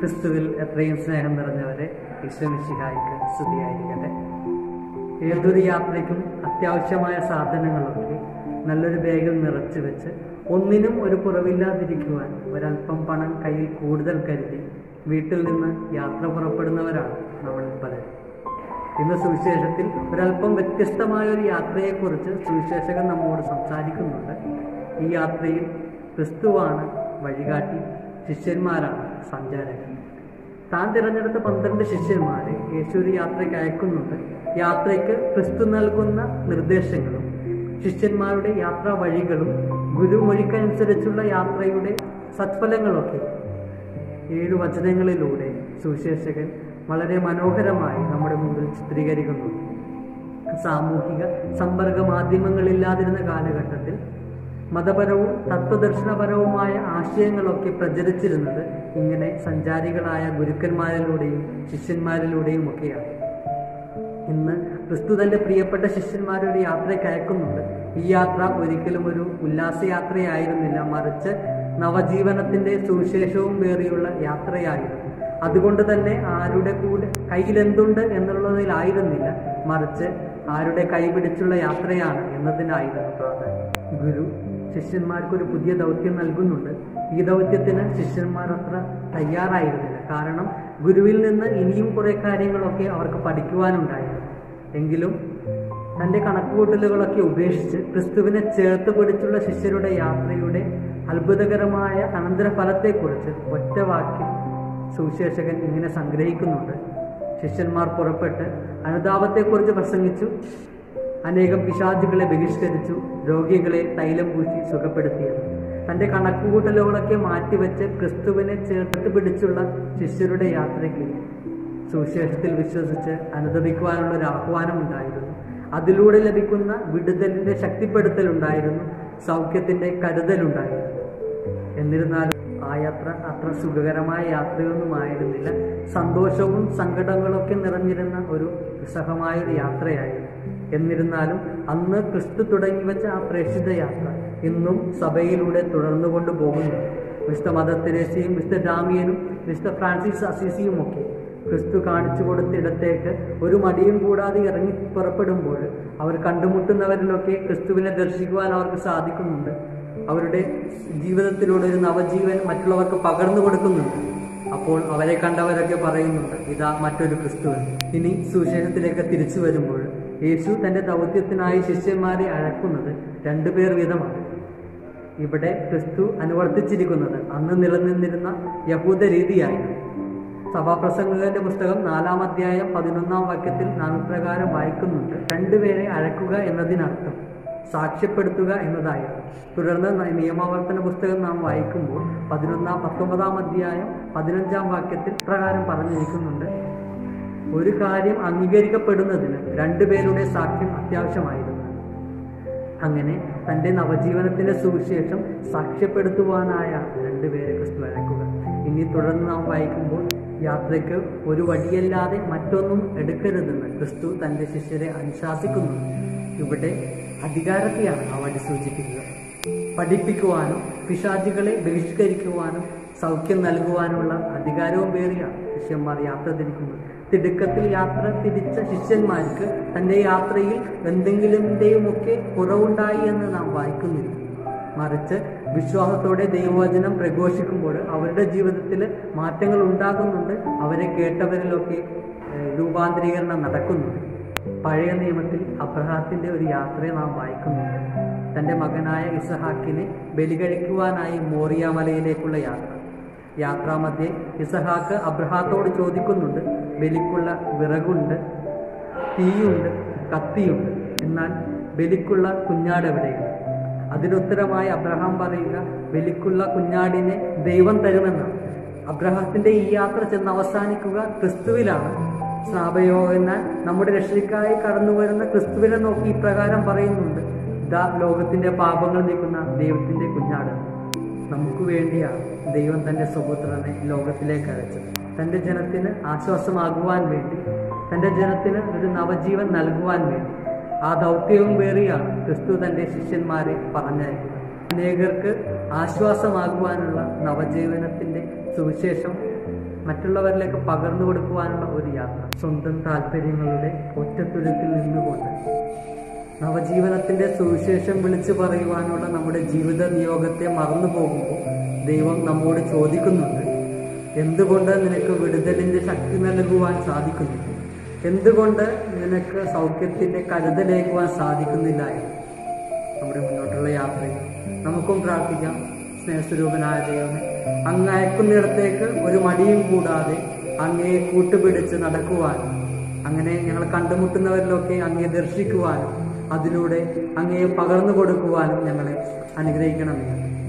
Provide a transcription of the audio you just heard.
ക്രിസ്തുവിൽ എത്രയും സ്നേഹം നിറഞ്ഞവരെ ഈശ്വമിശിഹായിക്ക് സ്തുതിയായിരിക്കട്ടെ ഏതൊരു യാത്രയ്ക്കും അത്യാവശ്യമായ സാധനങ്ങളൊക്കെ നല്ലൊരു ബാഗിൽ നിറച്ചു വെച്ച് ഒന്നിനും ഒരു കുറവില്ലാതിരിക്കുവാൻ ഒരല്പം പണം കയ്യിൽ കൂടുതൽ കരുതി വീട്ടിൽ നിന്ന് യാത്ര പുറപ്പെടുന്നവരാണ് നമ്മളിൽ പലരും ഇന്ന് സുവിശേഷത്തിൽ ഒരല്പം വ്യത്യസ്തമായ ഒരു യാത്രയെക്കുറിച്ച് സുവിശേഷകൻ നമ്മോട് സംസാരിക്കുന്നുണ്ട് ഈ യാത്രയിൽ ക്രിസ്തുവാണ് വഴികാട്ടി ശിഷ്യന്മാരാണ് സഞ്ചാരകൻ താൻ തിരഞ്ഞെടുത്ത പന്ത്രണ്ട് ശിഷ്യന്മാരെ യേശു ഒരു യാത്രയ്ക്ക് അയക്കുന്നുണ്ട് യാത്രയ്ക്ക് ക്രിസ്തു നൽകുന്ന നിർദ്ദേശങ്ങളും ശിഷ്യന്മാരുടെ യാത്രാ വഴികളും ഗുരുമൊഴിക്കനുസരിച്ചുള്ള യാത്രയുടെ സത്ഫലങ്ങളൊക്കെ ഏഴു വചനങ്ങളിലൂടെ സുവിശേഷകൻ വളരെ മനോഹരമായി നമ്മുടെ മുമ്പിൽ ചിത്രീകരിക്കുന്നു സാമൂഹിക സമ്പർക്ക മാധ്യമങ്ങളില്ലാതിരുന്ന കാലഘട്ടത്തിൽ മതപരവും തത്വദർശനപരവുമായ ആശയങ്ങളൊക്കെ പ്രചരിച്ചിരുന്നത് ഇങ്ങനെ സഞ്ചാരികളായ ഗുരുക്കന്മാരിലൂടെയും ശിഷ്യന്മാരിലൂടെയും ഒക്കെയാണ് ഇന്ന് ക്രിസ്തു തന്റെ പ്രിയപ്പെട്ട ശിഷ്യന്മാരെ ഒരു യാത്രയ്ക്ക് അയക്കുന്നുണ്ട് ഈ യാത്ര ഒരിക്കലും ഒരു ഉല്ലാസയാത്രയായിരുന്നില്ല മറിച്ച് നവജീവനത്തിന്റെ സുവിശേഷവും വേറിയുള്ള യാത്രയായിരുന്നു അതുകൊണ്ട് തന്നെ ആരുടെ കൂടെ കയ്യിലെന്തുണ്ട് എന്നുള്ളതിലായിരുന്നില്ല മറിച്ച് ആരുടെ കൈപിടിച്ചുള്ള യാത്രയാണ് എന്നതിനായിരുന്നു പ്രാധാന്യം ഗുരു ശിഷ്യന്മാർക്ക് ഒരു പുതിയ ദൗത്യം നൽകുന്നുണ്ട് ഈ ദൗത്യത്തിന് ശിഷ്യന്മാർ അത്ര തയ്യാറായിരുന്നില്ല കാരണം ഗുരുവിൽ നിന്ന് ഇനിയും കുറെ കാര്യങ്ങളൊക്കെ അവർക്ക് പഠിക്കുവാനുണ്ടായിരുന്നു എങ്കിലും തൻ്റെ കണക്കുകൂട്ടലുകളൊക്കെ ഉപേക്ഷിച്ച് ക്രിസ്തുവിനെ ചേർത്ത് പിടിച്ചുള്ള ശിഷ്യരുടെ യാത്രയുടെ അത്ഭുതകരമായ അനന്തരഫലത്തെക്കുറിച്ച് ഒറ്റ വാക്കിൽ സുവിശേഷകൻ ഇങ്ങനെ സംഗ്രഹിക്കുന്നുണ്ട് ശിഷ്യന്മാർ പുറപ്പെട്ട് അനുതാപത്തെക്കുറിച്ച് പ്രസംഗിച്ചു അനേകം പിശാചുകളെ ബഹിഷ്കരിച്ചു രോഗികളെ തൈലം പൂശി സുഖപ്പെടുത്തിയത് തൻ്റെ കണക്കുകൂട്ടലുകളൊക്കെ മാറ്റിവെച്ച് ക്രിസ്തുവിനെ ചേർത്ത് പിടിച്ചുള്ള ശിഷ്യരുടെ യാത്രയ്ക്ക് സുവിശേഷത്തിൽ വിശ്വസിച്ച് അനുദപിക്കുവാനുള്ള ഒരു ആഹ്വാനമുണ്ടായിരുന്നു അതിലൂടെ ലഭിക്കുന്ന വിടുതലിന്റെ ശക്തിപ്പെടുത്തലുണ്ടായിരുന്നു സൗഖ്യത്തിന്റെ കരുതലുണ്ടായിരുന്നു എന്നിരുന്നാലും ആ യാത്ര അത്ര സുഖകരമായ യാത്രയൊന്നും ആയിരുന്നില്ല സന്തോഷവും സങ്കടങ്ങളൊക്കെ നിറഞ്ഞിരുന്ന ഒരു വിസഹമായ ഒരു യാത്രയായിരുന്നു എന്നിരുന്നാലും അന്ന് ക്രിസ്തു തുടങ്ങി വെച്ച ആ പ്രേക്ഷിത യാത്ര ഇന്നും സഭയിലൂടെ തുടർന്നുകൊണ്ട് പോകുന്നു വിശുദ്ധ മദർ തെരേസയും വിശുദ്ധ ഡാമിയനും വിശുദ്ധ ഫ്രാൻസിസ് അസീസിയും ഒക്കെ ക്രിസ്തു കാണിച്ചു കൊടുത്തിടത്തേക്ക് ഒരു മടിയും കൂടാതെ ഇറങ്ങി പുറപ്പെടുമ്പോൾ അവർ കണ്ടുമുട്ടുന്നവരിലൊക്കെ ക്രിസ്തുവിനെ ദർശിക്കുവാൻ അവർക്ക് സാധിക്കുന്നുണ്ട് അവരുടെ ജീവിതത്തിലൂടെ ഒരു നവജീവൻ മറ്റുള്ളവർക്ക് പകർന്നു കൊടുക്കുന്നുണ്ട് അപ്പോൾ അവരെ കണ്ടവരൊക്കെ പറയുന്നുണ്ട് ഇതാ മറ്റൊരു ക്രിസ്തുവൻ ഇനി സുവിശേഷത്തിലേക്ക് തിരിച്ചു വരുമ്പോൾ യേശു തന്റെ ദൗത്യത്തിനായി ശിഷ്യന്മാരെ അഴക്കുന്നത് രണ്ടുപേർ വീതമാണ് ഇവിടെ ക്രിസ്തു അനുവർത്തിച്ചിരിക്കുന്നത് അന്ന് നിലനിന്നിരുന്ന യഹൂദ രീതിയായിരുന്നു സഭാപ്രസംഗകന്റെ പുസ്തകം നാലാം അധ്യായം പതിനൊന്നാം വാക്യത്തിൽ നാം ഇപ്രകാരം വായിക്കുന്നുണ്ട് രണ്ടുപേരെ അഴക്കുക എന്നതിനർത്ഥം സാക്ഷ്യപ്പെടുത്തുക എന്നതായിരുന്നു തുടർന്ന് നിയമാവർത്തന പുസ്തകം നാം വായിക്കുമ്പോൾ പതിനൊന്നാം പത്തൊമ്പതാം അധ്യായം പതിനഞ്ചാം വാക്യത്തിൽ പ്രകാരം പറഞ്ഞിരിക്കുന്നുണ്ട് ഒരു കാര്യം അംഗീകരിക്കപ്പെടുന്നതിന് രണ്ടുപേരുടെ സാക്ഷ്യം അത്യാവശ്യമായിരുന്നു അങ്ങനെ തൻ്റെ നവജീവനത്തിന്റെ സുവിശേഷം സാക്ഷ്യപ്പെടുത്തുവാനായ രണ്ടുപേരെ ക്രിസ്തു അഴക്കുക ഇനി തുടർന്ന് നാം വായിക്കുമ്പോൾ യാത്രയ്ക്ക് ഒരു വഴിയല്ലാതെ മറ്റൊന്നും എടുക്കരുതെന്ന് ക്രിസ്തു തൻ്റെ ശിഷ്യരെ അനുശാസിക്കുന്നു ഇവിടെ അധികാരത്തെയാണ് ആ വഴി സൂചിപ്പിക്കുക പഠിപ്പിക്കുവാനും പിശാചികളെ ബഹിഷ്കരിക്കുവാനും സൗഖ്യം നൽകുവാനുള്ള അധികാരവും പേറിയാണ് ശിഷ്യന്മാർ യാത്ര തിരിക്കുന്നത് തിടുക്കത്തിൽ യാത്ര തിരിച്ച ശിഷ്യന്മാർക്ക് തൻ്റെ യാത്രയിൽ എന്തെങ്കിലുമൊക്കെ കുറവുണ്ടായി എന്ന് നാം വായിക്കുന്നില്ല മറിച്ച് വിശ്വാസത്തോടെ ദൈവവചനം പ്രഘോഷിക്കുമ്പോൾ അവരുടെ ജീവിതത്തിൽ മാറ്റങ്ങൾ ഉണ്ടാകുന്നുണ്ട് അവരെ കേട്ടവരിലൊക്കെ രൂപാന്തരീകരണം നടക്കുന്നുണ്ട് പഴയ നിയമത്തിൽ അബ്രഹാത്തിന്റെ ഒരു യാത്രയെ നാം വായിക്കുന്നുണ്ട് തൻ്റെ മകനായ ഇസഹാക്കിനെ ബലികഴിക്കുവാനായി മോറിയ മലയിലേക്കുള്ള യാത്ര യാത്രാമധ്യേ ഇസഹാക്ക് അബ്രഹാത്തോട് ചോദിക്കുന്നുണ്ട് ബലിക്കുള്ള വിറകുണ്ട് തീയുണ്ട് കത്തിയുണ്ട് എന്നാൽ ബലിക്കുള്ള കുഞ്ഞാട് എവിടെയാണ് അതിനുത്തരമായി അബ്രഹാം പറയുക ബലിക്കുള്ള കുഞ്ഞാടിനെ ദൈവം തരുമെന്നാണ് അബ്രഹാത്തിന്റെ ഈ യാത്ര ചെന്ന് അവസാനിക്കുക ക്രിസ്തുവിലാണ് സ്നാപയോ എന്നാൽ നമ്മുടെ രക്ഷയ്ക്കായി കടന്നു വരുന്ന ക്രിസ്തുവിനെ നോക്കി ഇപ്രകാരം പറയുന്നുണ്ട് ഇതാ ലോകത്തിന്റെ പാപങ്ങൾ നീക്കുന്ന ദൈവത്തിന്റെ കുഞ്ഞാട് നമുക്ക് വേണ്ടിയാണ് ദൈവം തന്റെ സുപുത്രനെ ലോകത്തിലേക്ക് അയച്ചത് തന്റെ ജനത്തിന് ആശ്വാസമാകുവാൻ വേണ്ടി തന്റെ ജനത്തിന് ഒരു നവജീവൻ നൽകുവാൻ വേണ്ടി ആ ദൗത്യവും വേറിയാണ് ക്രിസ്തു തന്റെ ശിഷ്യന്മാരെ പറഞ്ഞയക്കുന്നത് അനേകർക്ക് ആശ്വാസമാകുവാനുള്ള നവജീവനത്തിന്റെ സുവിശേഷം മറ്റുള്ളവരിലേക്ക് പകർന്നു കൊടുക്കുവാനുള്ള ഒരു യാത്ര സ്വന്തം താല്പര്യങ്ങളുടെ ഒറ്റത്തുരുത്തിൽ നിന്നുകൊണ്ട് നവജീവനത്തിന്റെ സുവിശേഷം വിളിച്ചു പറയുവാനുള്ള നമ്മുടെ ജീവിത നിയോഗത്തെ മറന്നു പോകുമ്പോൾ ദൈവം നമ്മോട് ചോദിക്കുന്നുണ്ട് എന്തുകൊണ്ട് നിനക്ക് വിടുതലിന്റെ ശക്തി നൽകുവാൻ സാധിക്കുന്നില്ല എന്തുകൊണ്ട് നിനക്ക് സൗഖ്യത്തിന്റെ കരുതലേക്കുവാൻ സാധിക്കുന്നില്ല എന്ന് നമ്മുടെ മുന്നോട്ടുള്ള യാത്രയിൽ നമുക്കും പ്രാർത്ഥിക്കാം സ്നേഹസ്വരൂപനായ ദൈവമേ അങ്ങ് അയക്കുന്നിടത്തേക്ക് ഒരു മടിയും കൂടാതെ അങ്ങയെ കൂട്ടുപിടിച്ച് നടക്കുവാനും അങ്ങനെ ഞങ്ങൾ കണ്ടുമുട്ടുന്നവരിലൊക്കെ അങ്ങയെ ദർശിക്കുവാനും അതിലൂടെ അങ്ങയെ പകർന്നു കൊടുക്കുവാനും ഞങ്ങളെ അനുഗ്രഹിക്കണമേ